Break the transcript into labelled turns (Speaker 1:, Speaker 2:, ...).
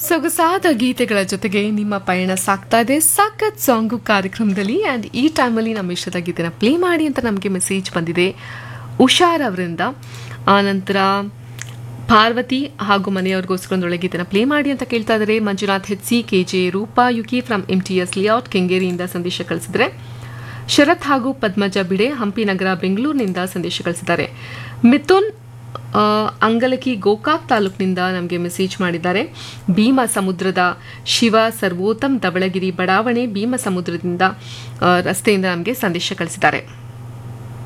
Speaker 1: ಸೊಗಸಾದ ಗೀತೆಗಳ ಜೊತೆಗೆ ನಿಮ್ಮ ಪಯಣ ಸಾಗ್ತಾ ಇದೆ ಸಾಕತ್ ಸಾಂಗು ಕಾರ್ಯಕ್ರಮದಲ್ಲಿ ಆ್ಯಂಡ್ ಈ ಟೈಮಲ್ಲಿ ನಮ್ಮ ಇಷ್ಟದ ಗೀತೆನ ಪ್ಲೇ ಮಾಡಿ ಅಂತ ನಮಗೆ ಮೆಸೇಜ್ ಬಂದಿದೆ ಉಷಾರ್ ಅವರಿಂದ ಆನಂತರ ಪಾರ್ವತಿ ಹಾಗೂ ಮನೆಯವ್ರಿಗೋಸ್ಕರ ಒಂದು ಒಳ್ಳೆ ಗೀತೆನ ಪ್ಲೇ ಮಾಡಿ ಅಂತ ಕೇಳ್ತಾ ಇದ್ದಾರೆ Manjunath H C K J Roopa ಯುಕಿ from M T S layout ಕೆಂಗೇರಿಯಿಂದ ಸಂದೇಶ ಕಳಿಸಿದ್ರೆ ಶರತ್ ಹಾಗೂ ಪದ್ಮಜ ಬಿಡೆ ಹಂಪಿ ನಗರ ಬೆಂಗಳೂರಿನಿಂದ ಸಂದೇಶ ಕಳಿಸಿದ್ದಾರೆ ಮಿಥುನ್ ಆ, ಅಂಗಲಕಿ ಗೋಕಾಕ್ ತಾಲೂಕಿನಿಂದ ನಮಗೆ ಮೆಸೇಜ್ ಮಾಡಿದ್ದಾರೆ ಭೀಮ ಸಮುದ್ರದ ಶಿವ ಸರ್ವೋತ್ತಮ್ ಧವಳಗಿರಿ ಬಡಾವಣೆ ಭೀಮ ಸಮುದ್ರದಿಂದ ಆ, ರಸ್ತೆಯಿಂದ ನಮಗೆ ಸಂದೇಶ ಕಳಿಸಿದ್ದಾರೆ